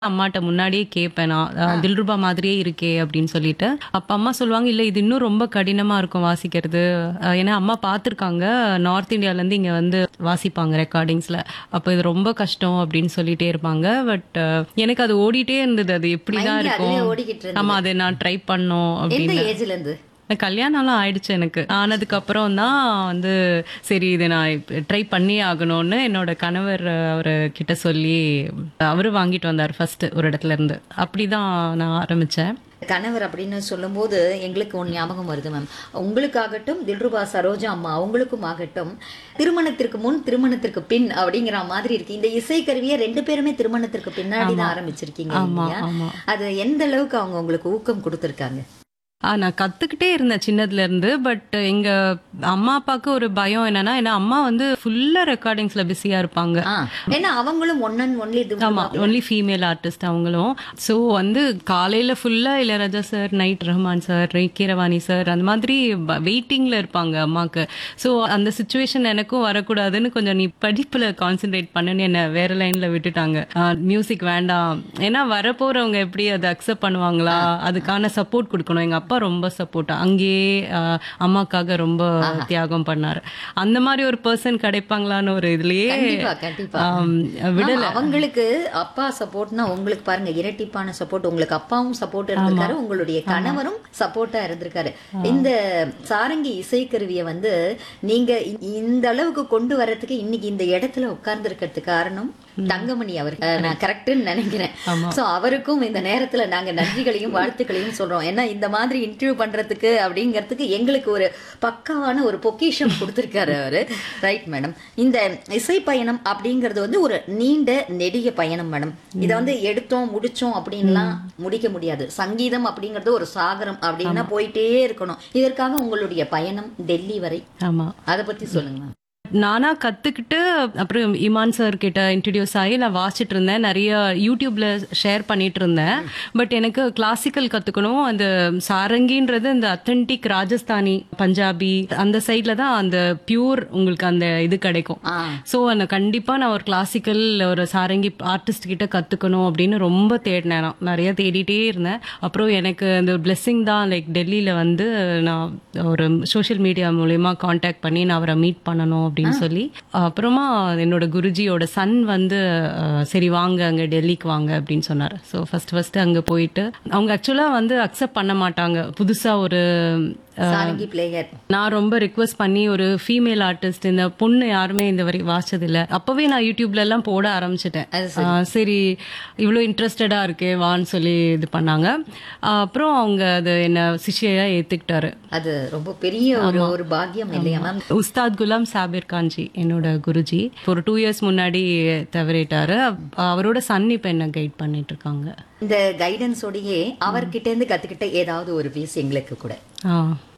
அம்மாட்ட முன்னாடியே கேட்பேன் நான் அஹ், தில்ருபா மாதிரியே இருக்கே அப்படின்னு சொல்லிட்டு அப்ப அம்மா சொல்லுவாங்க இல்ல இது இன்னும் ரொம்ப கடினமா இருக்கும் வாசிக்கிறது அஹ், ஏன்னா அம்மா பார்த்திருக்காங்க நார்த் இந்தியால இருந்து இங்க வந்து வாசிப்பாங்க ரெக்கார்டிங்ஸ்ல அப்ப இது ரொம்ப கஷ்டம் அப்படின்னு சொல்லிட்டே இருப்பாங்க பட் எனக்கு அது ஓடிட்டே இருந்தது அது எப்படிதான் Mind ல அதுவே இருக்கும் ஓடிக்கிட்டு இருந்தது. ஆமா அதை நான் ட்ரை பண்ணோம் எந்த அப்படின்னு ஏஜ்ல இருந்து கல்யாணம்லாம் ஆயிடுச்சு எனக்கு ஆனதுக்கு அப்புறம் தான் வந்து சரி இதை நான் ட்ரை பண்ணி ஆகணும்னு என்னோட கணவர் அவர் கிட்ட சொல்லி அவரு வாங்கிட்டு வந்தார் ஃபர்ஸ்ட் ஒரு இடத்துல இருந்து அப்படிதான் நான் ஆரம்பிச்சேன் கணவர் அப்படின்னு சொல்லும்போது எங்களுக்கு ஒன்று ஞாபகம் வருது மேம் உங்களுக்காகட்டும் தில்ருபா சரோஜா அம்மா அவங்களுக்கும் ஆகட்டும் திருமணத்திற்கு முன் திருமணத்திற்கு பின் அப்படிங்கிற மாதிரி இருக்கு இந்த இசைக்கருவியை ரெண்டு பேருமே திருமணத்திற்கு பின்னாடி தான் ஆரம்பிச்சிருக்கீங்க ஆமா இல்லையா? ஆமா அது எந்த அளவுக்கு அவங்க உங்களுக்கு ஊக்கம் கொடுத்துருக்காங்க ஆ நான் கத்துக்கிட்டே இருந்தேன் சின்னதுல இருந்து பட் எங்க அம்மா அப்பாவுக்கு ஒரு பயம் என்னன்னா ஏன்னா அம்மா வந்து ஃபுல்லா ரெக்கார்டிங்ஸ்ல பிஸியா இருப்பாங்க ஆ ஏன்னா அவங்களும் ஒன் அண்ட் ஒன்லி ஆமா ஒன்லி ஃபீமேல் ஆர்டிஸ்ட் அவங்களும் ஸோ வந்து காலையில ஃபுல்லா Ilaiyaraaja sir night Rahman sir Keeravani sir அந்த மாதிரி வெயிட்டிங்ல இருப்பாங்க அம்மாக்கு ஸோ அந்த சுச்சுவேஷன் எனக்கும் வரக்கூடாதுன்னு கொஞ்சம் நீ படிப்புல கான்சென்ட்ரேட் பண்ணுன்னு என்ன வேற லைன்ல விட்டுட்டாங்க மியூசிக் வேண்டாம் ஏன்னா வரப்போறவங்க எப்படி அதை அக்செப்ட் பண்ணுவாங்களா அதுக்கான சப்போர்ட் கொடுக்கணும் எங்க அப்பா ரொம்ப சப்போர்ட் அங்கேயே ஆஹ், அம்மாக்காக ரொம்ப தியாகம் பண்ணாரு அந்த மாதிரி ஒரு பர்சன் கிடைப்பாங்களான்னு ஒரு இதுலயே கண்டிப்பா கண்டிப்பா ஆம், விடல ஆமா, அவங்களுக்கு அப்பா சப்போர்ட்னா உங்களுக்கு பாருங்க இரட்டிப்பான சப்போர்ட் உங்களுக்கு அப்பாவும் சப்போர்ட் இருந்திருக்காரு உங்களுடைய கணவரும் சப்போர்ட்டா இருந்திருக்காரு இந்த சாரங்கி இசைக்கருவியை வந்து நீங்க இ- இந்த அளவுக்கு கொண்டு வர்றதுக்கு இன்னைக்கு இந்த இடத்துல உட்கார்ந்து இருக்கிறதுக்கு காரணம் தங்கமணி அவர் அஹ், நான் கரெக்ட்னு நினைக்கிறேன் சோ அவருக்கும் இந்த நேரத்துல நாங்க நன்றிகளையும் வாழ்த்துக்களையும் சொல்றோம் ஏன்னா இந்த மாதிரி இன்டர்வியூ பண்றதுக்கு அப்படிங்கிறதுக்கு எங்களுக்கு ஒரு பக்காவான ஒரு பொக்கிஷம் கொடுத்திருக்காரு அவரு ரைட் மேடம் இந்த இசை பயணம் அப்படிங்கிறது வந்து ஒரு நீண்ட நெடிய பயணம் மேடம் இதை வந்து எடுத்தோம் முடிச்சோம் அப்படின்லாம் முடிக்க முடியாது சங்கீதம் அப்படிங்கிறது ஒரு சாகரம் அப்படின்னா போயிட்டே இருக்கணும் இதற்காக உங்களுடைய பயணம் டெல்லி வரை ஆமா அதை பத்தி சொல்லுங்க மேம் நானா கத்துக்கிட்டு அப்புறம் இமான் சார் கிட்ட இன்ட்ரடியூஸ் ஆகி நான் வாசிட்டு இருந்தேன் நிறைய யூடியூப்ல ஷேர் பண்ணிட்டு இருந்தேன் பட் எனக்கு கிளாசிக்கல் கத்துக்கணும் அந்த சாரங்கின்றது அந்த அத்தன்டிக் ராஜஸ்தானி பஞ்சாபி அந்த சைட்ல தான் அந்த பியூர் உங்களுக்கு அந்த இது கிடைக்கும் ஆ ஸோ அந்த கண்டிப்பா நான் ஒரு கிளாசிக்கல் ஒரு சாரங்கி ஆர்டிஸ்ட் கிட்ட கத்துக்கணும் அப்படின்னு ரொம்ப தேடினேன் நான் நிறைய தேடிட்டே இருந்தேன் அப்புறம் எனக்கு அந்த பிளெஸ்ஸிங் தான் லைக் டெல்லியில வந்து நான் ஒரு சோஷியல் மீடியா மூலயமா காண்டாக்ட் பண்ணி நான் அவரை மீட் பண்ணணும் அப்படின்னு சொல்லி அப்புறமா என்னோட குருஜியோட சன் வந்து அஹ், சரி வாங்க அங்க டெல்லிக்கு வாங்க அப்படின்னு சொன்னார் ஸோ ஃபர்ஸ்ட் ஃபர்ஸ்ட் அங்க போயிட்டு அவங்க ஆக்சுவலா வந்து அக்செப்ட் பண்ண மாட்டாங்க புதுசா ஒரு சாரங்கி பிளேயர் நான் ரொம்ப ரிக்வெஸ்ட் பண்ணி ஒரு ஃபீமேல் ஆர்டிஸ்ட் இந்த பொண்ணு யாருமே இந்த வரை வாசிச்சது இல்ல அப்பவே நான் யூடியூப்ல எல்லாம் போட ஆரம்பிச்சிட்டேன் அது ஆஹ் சரி இவ்வளோ இன்ட்ரெஸ்டடா இருக்கே வான்னு சொல்லி இது பண்ணாங்க ஆஹ் அப்புறம் அவங்க அது என்ன சிஷ்யா ஏத்துக்கிட்டாரு அது ரொம்ப பெரிய ஒரு ஒரு பாக்கியம் இல்லையா மேம் உஸ்தாத் குலாம் சாபிர் காஞ்சி என்னோட குருஜி ஒரு டூ இயர்ஸ் முன்னாடி தவறிட்டாரு அவரோட சன் இப்ப என்ன கைட் பண்ணிட்டு இருக்காங்க இந்த கைடன்ஸோடயே அவர்கிட்ட இருந்து கத்துக்கிட்ட ஏதாவது ஒரு பீஸ் எங்களுக்கு கூட ஆ